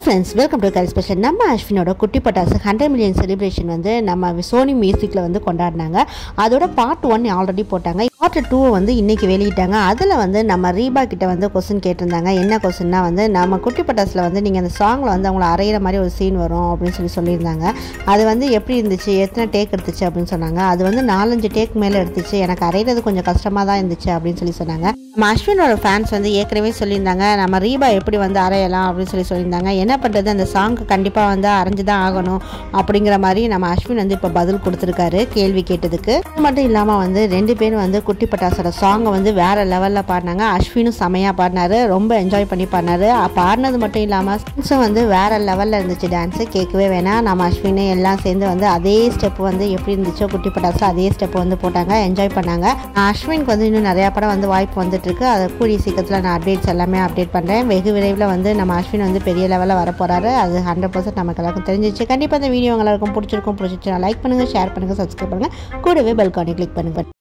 friends welcome to curry special நம்ம அஸ்வினோட குட்டி பட்டாசு ஹண்ட்ரட் மில்லியன் செலிப்ரேஷன் வந்து நம்ம சோனி மியூசிக்கில் வந்து கொண்டாடினாங்க அதோட பார்ட் ஒன் ஆல்ரெடி போட்டாங்க பார்ட் டூ வந்து இன்னைக்கு வெளியிட்டாங்க அதில் வந்து நம்ம ரீபா கிட்ட வந்து கொஸ்டின் கேட்டிருந்தாங்க என்ன கொஸ்டின்னா வந்து நம்ம குட்டி பட்டாசில் வந்து நீங்கள் அந்த சாங்கில் வந்து அவங்கள அரைகிற மாதிரி ஒரு சீன் வரும் அப்படின்னு சொல்லி சொல்லியிருந்தாங்க அது வந்து எப்படி இருந்துச்சு எத்தனை டேக் எடுத்துச்சு அப்படின்னு சொன்னாங்க அது வந்து நாலஞ்சு டேக் மேலே எடுத்துச்சு எனக்கு அரைகிறது கொஞ்சம் கஷ்டமாக தான் இருந்துச்சு அப்படின்னு சொல்லி சொன்னாங்க நம்ம அஸ்வினோட ஃபேன்ஸ் வந்து ஏற்கனவே சொல்லியிருந்தாங்க நம்ம ரீபா எப்படி வந்து அரையலாம் அப்படின்னு சொல்லி சொல்லியிருந்தாங்க என்ன பண்ணுறது அந்த சாங்க்கு கண்டிப்பாக வந்து அரைஞ்சு தான் ஆகணும் அப்படிங்கிற மாதிரி நம்ம அஸ்வின் வந்து இப்போ பதில் கொடுத்துருக்காரு கேள்வி கேட்டதுக்கு அது மட்டும் இல்லாமல் வந்து ரெண்டு பேரும் வந்து குட்டி பட்டாசோட சாங்கை வந்து வேற லெவலில் பாடினாங்க அஸ்வினும் செமையாக பாடினாரு ரொம்ப என்ஜாய் பண்ணி பாடினாரு அ- பாடினது மட்டும் இல்லாமல் ஸ்டெப்ஸும் வந்து வேற லெவலில் இருந்துச்சு டான்ஸு கேட்கவே வேணாம் நம்ம அஸ்வின் எல்லாம் சேர்ந்து வந்து அதே ஸ்டெப் வந்து எப்படி இருந்துச்சோ குட்டி பட்டாசு அதே ஸ்டெப் வந்து போட்டாங்க என்ஜாய் பண்ணாங்க அஸ்வினுக்கு வந்து இன்னும் நிறையா படம் வந்து வாய்ப்பு வந்துட்டு இருக்கு அதை கூடிய சீக்கிரத்தில் நான் அப்டேட்ஸ் எல்லாமே அப்டேட் பண்ணுறேன் வெகு விரைவில் வந்து நம்ம அஸ்வின் வந்து பெரிய லெவலில் வர போறாரு அது ஹண்ட்ரட் பர்சன்ட் நமக்கு எல்லாருக்கும் தெரிஞ்சிச்சு கண்டிப்பாக இந்த வீடியோ எல்லாருக்கும் பிடிச்சிருக்கும் பிடிச்சிச்சு லைக் பண்ணுங்கள் ஷேர் பண்ணுங்கள் சப்ஸ்கிரைப் பண்ணுங்கள் கூடவே பெல் கார்டை கிளிக் பண்ணுங்கள்